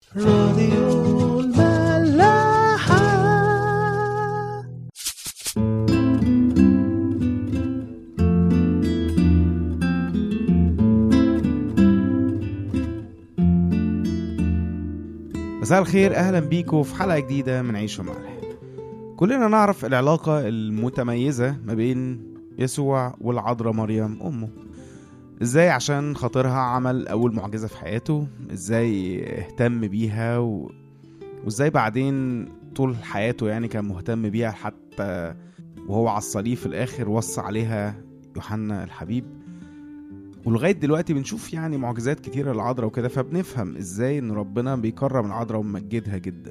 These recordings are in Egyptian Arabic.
راديو الملاحة مساء الخير اهلا بيكم في حلقه جديده من عيش وملح كلنا نعرف العلاقه المتميزه ما بين يسوع والعذراء مريم امه ازاي عشان خاطرها عمل اول معجزه في حياته ازاي اهتم بيها و... وازاي بعدين طول حياته يعني كان مهتم بيها حتى وهو على الصليب في الاخر وصى عليها يوحنا الحبيب ولغايه دلوقتي بنشوف يعني معجزات كتيره للعذراء وكده فبنفهم ازاي ان ربنا بيكرم العذراء وممجدها جدا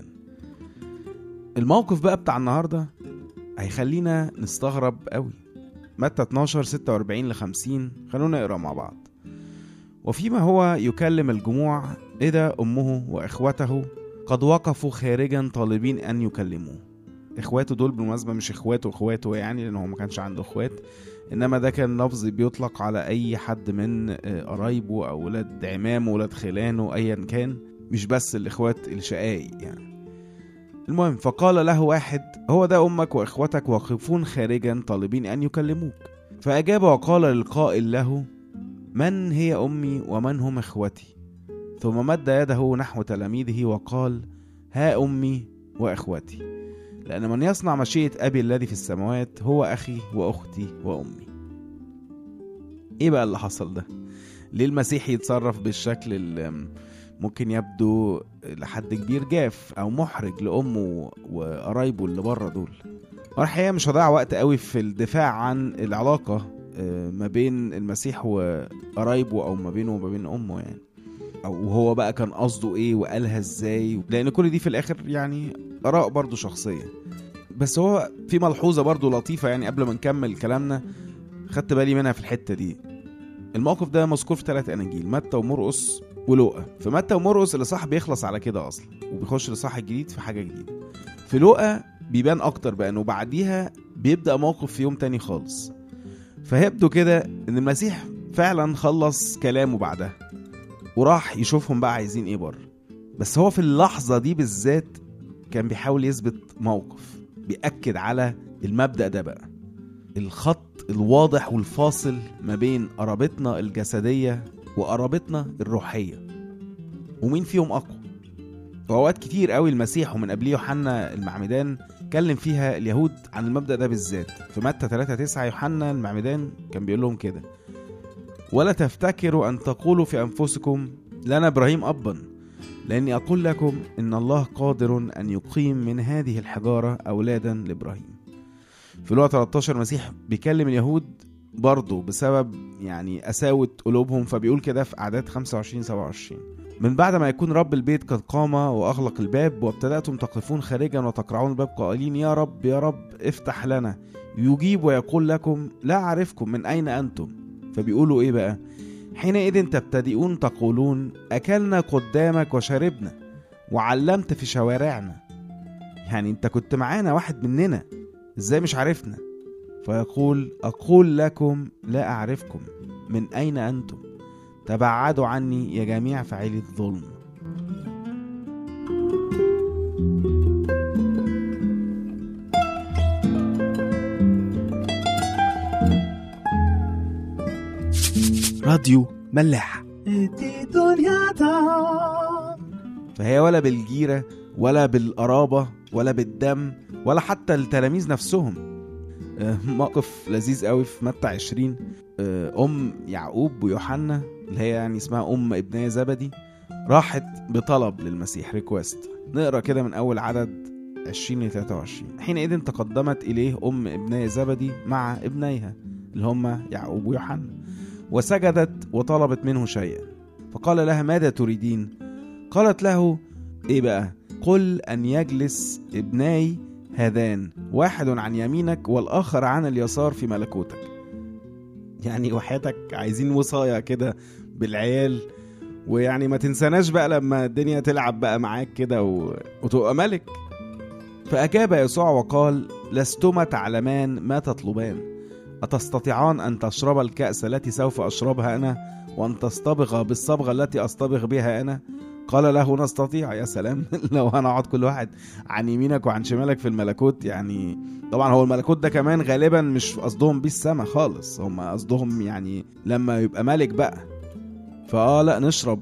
الموقف بقى بتاع النهارده هيخلينا نستغرب قوي متى 12 46 ل 50 خلونا نقرا مع بعض وفيما هو يكلم الجموع إذا أمه وإخوته قد وقفوا خارجا طالبين أن يكلموه إخواته دول بالمناسبة مش إخواته إخواته يعني لأن هو ما كانش عنده إخوات إنما ده كان لفظ بيطلق على أي حد من آه، قرايبه أو ولاد عمامه ولاد خلانه أيا كان مش بس الإخوات الشقايق يعني المهم فقال له واحد هو ده أمك وإخوتك واقفون خارجا طالبين أن يكلموك فأجاب وقال للقائل له من هي أمي ومن هم إخوتي ثم مد يده نحو تلاميذه وقال ها أمي وإخوتي لأن من يصنع مشيئة أبي الذي في السماوات هو أخي وأختي وأمي إيه بقى اللي حصل ده؟ ليه المسيح يتصرف بالشكل اللي ممكن يبدو لحد كبير جاف أو محرج لأمه وقرايبه اللي بره دول وانا الحقيقه مش هضيع وقت قوي في الدفاع عن العلاقه آه، ما بين المسيح وقرايبه او ما بينه وما بين امه يعني او هو بقى كان قصده ايه وقالها ازاي لان كل دي في الاخر يعني اراء برضو شخصيه بس هو في ملحوظه برضو لطيفه يعني قبل ما نكمل كلامنا خدت بالي منها في الحته دي الموقف ده مذكور في ثلاث اناجيل متى ومرقس ولوقا في متى ومرقس الاصحاح بيخلص على كده اصلا وبيخش الاصحاح الجديد في حاجه جديده في لوقا بيبان اكتر بقى انه بعديها بيبدا موقف في يوم تاني خالص فيبدو كده ان المسيح فعلا خلص كلامه بعدها وراح يشوفهم بقى عايزين ايه بره بس هو في اللحظه دي بالذات كان بيحاول يثبت موقف بيأكد على المبدأ ده بقى الخط الواضح والفاصل ما بين قرابتنا الجسدية وقرابتنا الروحية ومين فيهم أقوى وأوقات كتير قوي المسيح ومن قبليه يوحنا المعمدان اتكلم فيها اليهود عن المبدأ ده بالذات في متى 3 9 يوحنا المعمدان كان بيقول لهم كده ولا تفتكروا أن تقولوا في أنفسكم لنا إبراهيم أبا لأني أقول لكم إن الله قادر أن يقيم من هذه الحجارة أولادا لإبراهيم في لوقا 13 المسيح بيكلم اليهود برضه بسبب يعني قساوة قلوبهم فبيقول كده في أعداد 25 27 من بعد ما يكون رب البيت قد قام وأغلق الباب وابتدأتم تقفون خارجا وتقرعون الباب قائلين يا رب يا رب افتح لنا يجيب ويقول لكم لا أعرفكم من أين أنتم فبيقولوا إيه بقى حينئذ تبتدئون تقولون أكلنا قدامك وشربنا وعلمت في شوارعنا يعني أنت كنت معانا واحد مننا إزاي مش عارفنا فيقول أقول لكم لا أعرفكم من أين أنتم تبعدوا عني يا جميع فاعلي الظلم راديو ملاح دي دنيا تعب فهي ولا بالجيرة ولا بالقرابة ولا بالدم ولا حتى التلاميذ نفسهم آه، موقف لذيذ قوي في متى 20 آه، أم يعقوب ويوحنا اللي هي يعني اسمها أم ابنية زبدي راحت بطلب للمسيح ريكوست نقرا كده من أول عدد 20 ل 23 حينئذ تقدمت إليه أم ابنية زبدي مع ابنيها اللي هما يعقوب ويوحنا وسجدت وطلبت منه شيئا فقال لها ماذا تريدين قالت له ايه بقى قل ان يجلس ابناي هذان واحد عن يمينك والاخر عن اليسار في ملكوتك يعني وحياتك عايزين وصايا كده بالعيال ويعني ما تنساناش بقى لما الدنيا تلعب بقى معاك كده و... وتبقى ملك فأجاب يسوع وقال لستما تعلمان ما تطلبان أتستطيعان أن تشرب الكأس التي سوف أشربها أنا وأن تصطبغ بالصبغة التي أصطبغ بها أنا قال له نستطيع يا سلام لو هنقعد كل واحد عن يمينك وعن شمالك في الملكوت يعني طبعا هو الملكوت ده كمان غالبا مش قصدهم بيه السما خالص هم قصدهم يعني لما يبقى ملك بقى فاه لا نشرب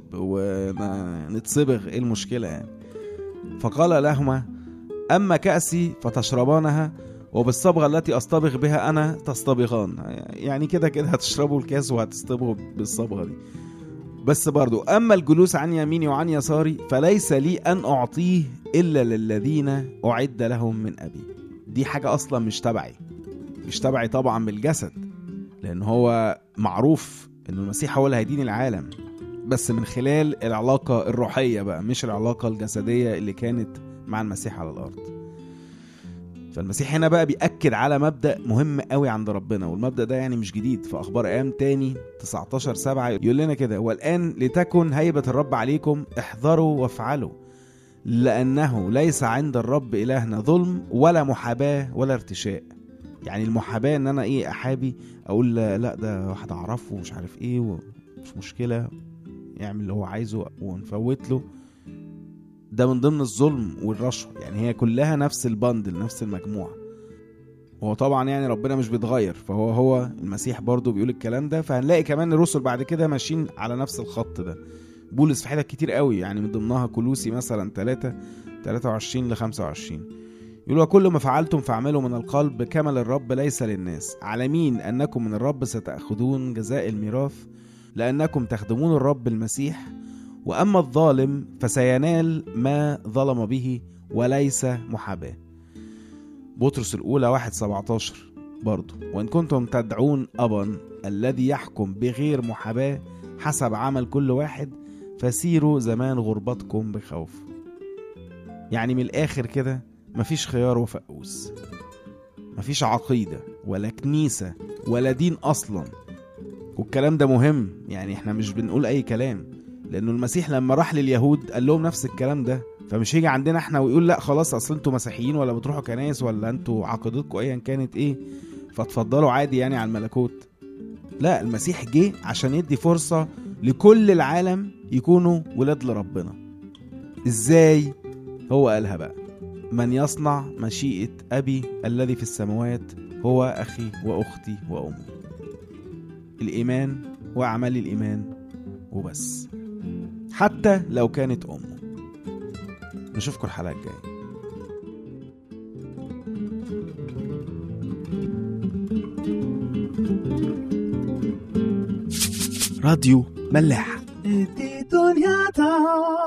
ونتصبغ ايه المشكله يعني فقال لهما اما كاسي فتشربانها وبالصبغه التي اصطبغ بها انا تصطبغان يعني كده كده هتشربوا الكاس وهتصطبغوا بالصبغه دي بس برضو أما الجلوس عن يميني وعن يساري فليس لي أن أعطيه إلا للذين أعد لهم من أبي دي حاجة أصلا مش تبعي مش تبعي طبعا بالجسد لأن هو معروف إن المسيح هو اللي هيدين العالم بس من خلال العلاقة الروحية بقى مش العلاقة الجسدية اللي كانت مع المسيح على الأرض فالمسيح هنا بقى بيأكد على مبدأ مهم قوي عند ربنا والمبدأ ده يعني مش جديد في أخبار أيام تاني 19 سبعة يقول لنا كده والآن لتكن هيبة الرب عليكم احذروا وافعلوا لأنه ليس عند الرب إلهنا ظلم ولا محاباة ولا ارتشاء يعني المحاباة إن أنا إيه أحابي أقول لا, لا ده واحد أعرفه ومش عارف إيه ومش مشكلة يعمل اللي هو عايزه ونفوت له ده من ضمن الظلم والرشوة يعني هي كلها نفس البندل نفس المجموعة وهو طبعا يعني ربنا مش بيتغير فهو هو المسيح برضو بيقول الكلام ده فهنلاقي كمان الرسل بعد كده ماشيين على نفس الخط ده بولس في حتت كتير قوي يعني من ضمنها كلوسي مثلا 3 23 ل 25 يقول وكل ما فعلتم فاعملوا من القلب كما للرب ليس للناس عالمين انكم من الرب ستاخذون جزاء الميراث لانكم تخدمون الرب المسيح واما الظالم فسينال ما ظلم به وليس محاباه بطرس الاولى واحد 17 برضه وان كنتم تدعون ابا الذي يحكم بغير محاباه حسب عمل كل واحد فسيروا زمان غربتكم بخوف يعني من الاخر كده مفيش خيار وفقوس مفيش عقيدة ولا كنيسة ولا دين أصلا والكلام ده مهم يعني احنا مش بنقول أي كلام لأنه المسيح لما راح لليهود قال لهم نفس الكلام ده فمش هيجي عندنا احنا ويقول لا خلاص اصل انتوا مسيحيين ولا بتروحوا كنايس ولا انتوا عقيدتكم ايا كانت ايه فتفضلوا عادي يعني على الملكوت لا المسيح جه عشان يدي فرصة لكل العالم يكونوا ولاد لربنا ازاي هو قالها بقى من يصنع مشيئة أبي الذي في السماوات هو أخي وأختي وأمي الإيمان وأعمال الإيمان وبس حتى لو كانت أمه نشوفكم الحلقة الجاية راديو ملاح دي دنيا تا